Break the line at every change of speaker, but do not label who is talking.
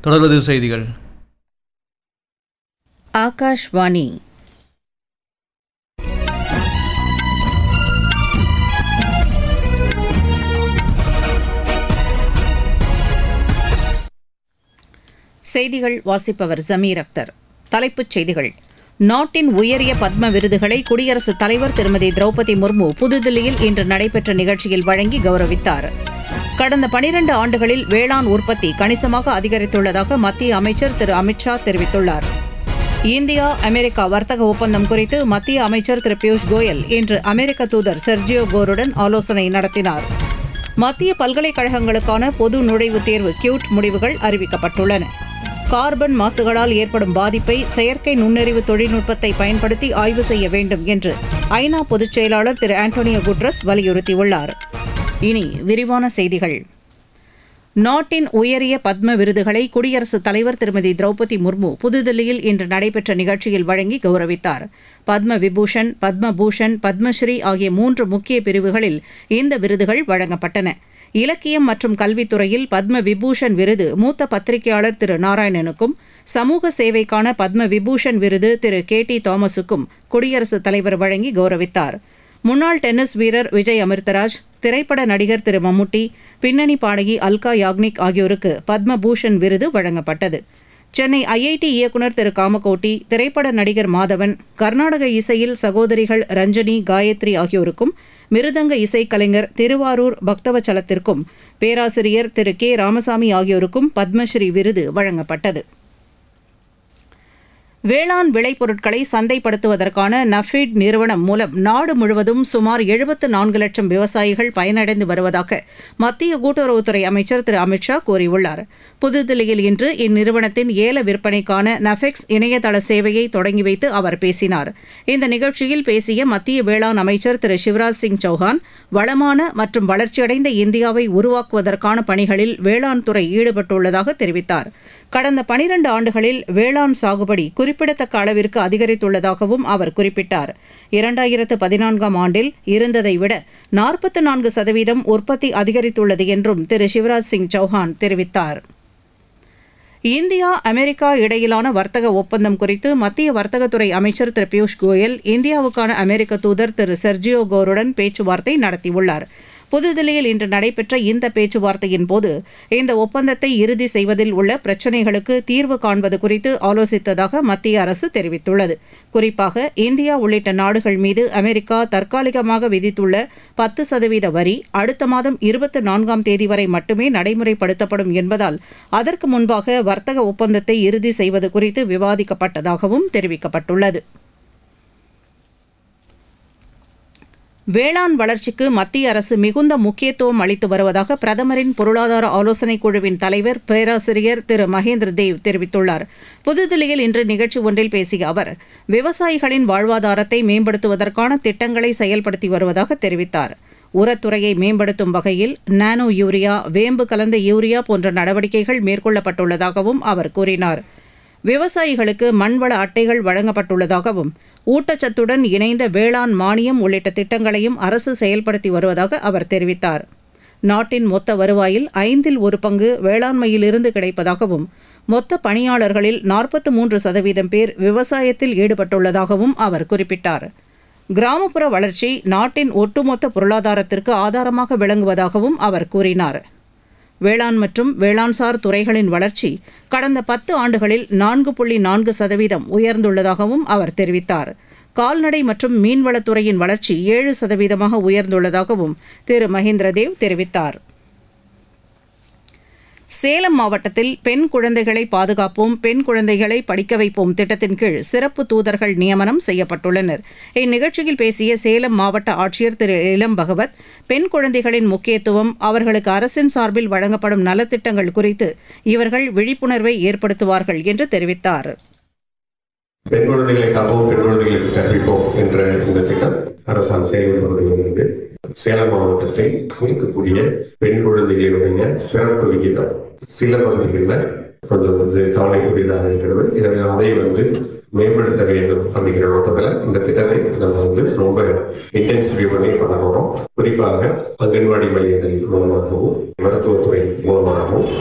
தொடர்வது செய்திகள்
ஆகாஷ்வாணி செய்திகள் வாசிப்பவர் ஜமீர் அக்தர் தலைப்புச் செய்திகள் நாட்டின் உயரிய பத்ம விருதுகளை குடியரசுத் தலைவர் திருமதி திரௌபதி முர்மு புதுதில்லியில் இன்று நடைபெற்ற நிகழ்ச்சியில் வழங்கி கௌரவித்தார் கடந்த பனிரண்டு ஆண்டுகளில் வேளாண் உற்பத்தி கணிசமாக அதிகரித்துள்ளதாக மத்திய அமைச்சர் திரு அமித்ஷா தெரிவித்துள்ளார் இந்தியா அமெரிக்கா வர்த்தக ஒப்பந்தம் குறித்து மத்திய அமைச்சர் திரு பியூஷ் கோயல் இன்று அமெரிக்க தூதர் செர்ஜியோ கோருடன் ஆலோசனை நடத்தினார் மத்திய பல்கலைக்கழகங்களுக்கான பொது நுழைவுத் தேர்வு கியூட் முடிவுகள் அறிவிக்கப்பட்டுள்ளன கார்பன் மாசுகளால் ஏற்படும் பாதிப்பை செயற்கை நுண்ணறிவு தொழில்நுட்பத்தை பயன்படுத்தி ஆய்வு செய்ய வேண்டும் என்று ஐநா பொதுச் செயலாளர் திரு ஆண்டோனியோ குட்ரஸ் வலியுறுத்தியுள்ளார் இனி விரிவான செய்திகள் நாட்டின் உயரிய பத்ம விருதுகளை குடியரசுத் தலைவர் திருமதி திரௌபதி முர்மு புதுதில்லியில் இன்று நடைபெற்ற நிகழ்ச்சியில் வழங்கி கௌரவித்தார் பத்ம விபூஷன் பத்ம பூஷன் பத்மஸ்ரீ ஆகிய மூன்று முக்கிய பிரிவுகளில் இந்த விருதுகள் வழங்கப்பட்டன இலக்கியம் மற்றும் கல்வித்துறையில் பத்ம விபூஷன் விருது மூத்த பத்திரிகையாளர் திரு நாராயணனுக்கும் சமூக சேவைக்கான பத்ம விபூஷன் விருது திரு கே டி தாமஸுக்கும் குடியரசுத் தலைவர் வழங்கி கௌரவித்தார் முன்னாள் டென்னிஸ் வீரர் விஜய் அமிர்தராஜ் திரைப்பட நடிகர் திரு மம்முட்டி பின்னணி பாடகி அல்கா யாக்னிக் ஆகியோருக்கு பத்மபூஷன் விருது வழங்கப்பட்டது சென்னை ஐஐடி இயக்குநர் திரு காமகோட்டி திரைப்பட நடிகர் மாதவன் கர்நாடக இசையில் சகோதரிகள் ரஞ்சனி காயத்ரி ஆகியோருக்கும் மிருதங்க இசைக்கலைஞர் திருவாரூர் பக்தவச்சலத்திற்கும் பேராசிரியர் திரு கே ராமசாமி ஆகியோருக்கும் பத்மஸ்ரீ விருது வழங்கப்பட்டது வேளாண் விளைபொருட்களை சந்தைப்படுத்துவதற்கான நஃபீட் நிறுவனம் மூலம் நாடு முழுவதும் சுமார் எழுபத்து நான்கு லட்சம் விவசாயிகள் பயனடைந்து வருவதாக மத்திய கூட்டுறவுத்துறை அமைச்சர் திரு அமித்ஷா கூறியுள்ளார் புதுதில்லியில் இன்று இந்நிறுவனத்தின் ஏல விற்பனைக்கான நஃபெக்ஸ் இணையதள சேவையை தொடங்கி வைத்து அவர் பேசினார் இந்த நிகழ்ச்சியில் பேசிய மத்திய வேளாண் அமைச்சர் திரு சிவராஜ் சிங் சௌஹான் வளமான மற்றும் வளர்ச்சியடைந்த இந்தியாவை உருவாக்குவதற்கான பணிகளில் வேளாண் துறை ஈடுபட்டுள்ளதாக தெரிவித்தார் கடந்த பனிரண்டு ஆண்டுகளில் வேளாண் சாகுபடி குறிப்பிடத்தக்க அளவிற்கு அதிகரித்துள்ளதாகவும் அவர் குறிப்பிட்டார் இரண்டாயிரத்து பதினான்காம் ஆண்டில் இருந்ததை விட நாற்பத்து நான்கு சதவீதம் உற்பத்தி அதிகரித்துள்ளது என்றும் திரு சிவராஜ் சிங் சௌஹான் தெரிவித்தார் இந்தியா அமெரிக்கா இடையிலான வர்த்தக ஒப்பந்தம் குறித்து மத்திய வர்த்தகத்துறை அமைச்சர் திரு பியூஷ் கோயல் இந்தியாவுக்கான அமெரிக்க தூதர் திரு செர்ஜியோ கோருடன் பேச்சுவார்த்தை நடத்தியுள்ளார் புதுதில்லியில் இன்று நடைபெற்ற இந்த பேச்சுவார்த்தையின் போது இந்த ஒப்பந்தத்தை இறுதி செய்வதில் உள்ள பிரச்சினைகளுக்கு தீர்வு காண்பது குறித்து ஆலோசித்ததாக மத்திய அரசு தெரிவித்துள்ளது குறிப்பாக இந்தியா உள்ளிட்ட நாடுகள் மீது அமெரிக்கா தற்காலிகமாக விதித்துள்ள பத்து சதவீத வரி அடுத்த மாதம் இருபத்தி நான்காம் தேதி வரை மட்டுமே நடைமுறைப்படுத்தப்படும் என்பதால் அதற்கு முன்பாக வர்த்தக ஒப்பந்தத்தை இறுதி செய்வது குறித்து விவாதிக்கப்பட்டதாகவும் தெரிவிக்கப்பட்டுள்ளது வேளாண் வளர்ச்சிக்கு மத்திய அரசு மிகுந்த முக்கியத்துவம் அளித்து வருவதாக பிரதமரின் பொருளாதார ஆலோசனைக் குழுவின் தலைவர் பேராசிரியர் திரு மகேந்திர தேவ் தெரிவித்துள்ளார் புதுதில்லியில் இன்று நிகழ்ச்சி ஒன்றில் பேசிய அவர் விவசாயிகளின் வாழ்வாதாரத்தை மேம்படுத்துவதற்கான திட்டங்களை செயல்படுத்தி வருவதாக தெரிவித்தார் உரத்துறையை மேம்படுத்தும் வகையில் நானோ யூரியா வேம்பு கலந்த யூரியா போன்ற நடவடிக்கைகள் மேற்கொள்ளப்பட்டுள்ளதாகவும் அவர் கூறினார் விவசாயிகளுக்கு மண்வள அட்டைகள் வழங்கப்பட்டுள்ளதாகவும் ஊட்டச்சத்துடன் இணைந்த வேளாண் மானியம் உள்ளிட்ட திட்டங்களையும் அரசு செயல்படுத்தி வருவதாக அவர் தெரிவித்தார் நாட்டின் மொத்த வருவாயில் ஐந்தில் ஒரு பங்கு வேளாண்மையிலிருந்து கிடைப்பதாகவும் மொத்த பணியாளர்களில் நாற்பத்து மூன்று சதவீதம் பேர் விவசாயத்தில் ஈடுபட்டுள்ளதாகவும் அவர் குறிப்பிட்டார் கிராமப்புற வளர்ச்சி நாட்டின் ஒட்டுமொத்த பொருளாதாரத்திற்கு ஆதாரமாக விளங்குவதாகவும் அவர் கூறினார் வேளாண் மற்றும் வேளாண்சார் துறைகளின் வளர்ச்சி கடந்த பத்து ஆண்டுகளில் நான்கு புள்ளி நான்கு சதவீதம் உயர்ந்துள்ளதாகவும் அவர் தெரிவித்தார் கால்நடை மற்றும் மீன்வளத்துறையின் வளர்ச்சி ஏழு சதவீதமாக உயர்ந்துள்ளதாகவும் திரு மகேந்திரதேவ் தெரிவித்தார் சேலம் மாவட்டத்தில் பெண் குழந்தைகளை பாதுகாப்போம் பெண் குழந்தைகளை படிக்க வைப்போம் திட்டத்தின் கீழ் சிறப்பு தூதர்கள் நியமனம் செய்யப்பட்டுள்ளனர் இந்நிகழ்ச்சியில் பேசிய சேலம் மாவட்ட ஆட்சியர் திரு இளம் பகவத் பெண் குழந்தைகளின் முக்கியத்துவம் அவர்களுக்கு அரசின் சார்பில் வழங்கப்படும் நலத்திட்டங்கள் குறித்து இவர்கள் விழிப்புணர்வை ஏற்படுத்துவார்கள் என்று தெரிவித்தார்
பெண் குழந்தைகளை காப்போம் பெண் குழந்தைகளுக்கு கற்பிப்போம் என்ற இந்த திட்டம் அரசால் செயல்படுவது வருகிறது சேலம் மாவட்டத்தில் இருக்கக்கூடிய பெண் குழந்தைகளுடைய பிறப்பு விகிதம் சில பகுதிகளில் கொஞ்சம் வந்து கவலைக்குரியதாக இருக்கிறது எனவே அதை வந்து மேம்படுத்த வேண்டும் அப்படிங்கிற நோக்கத்துல இந்த திட்டத்தை நம்ம வந்து ரொம்ப இன்டென்சிஃபை பண்ணி பண்ண போறோம் குறிப்பாக அங்கன்வாடி மையங்கள் மூலமாகவும் மருத்துவத்துறை மூலமாகவும்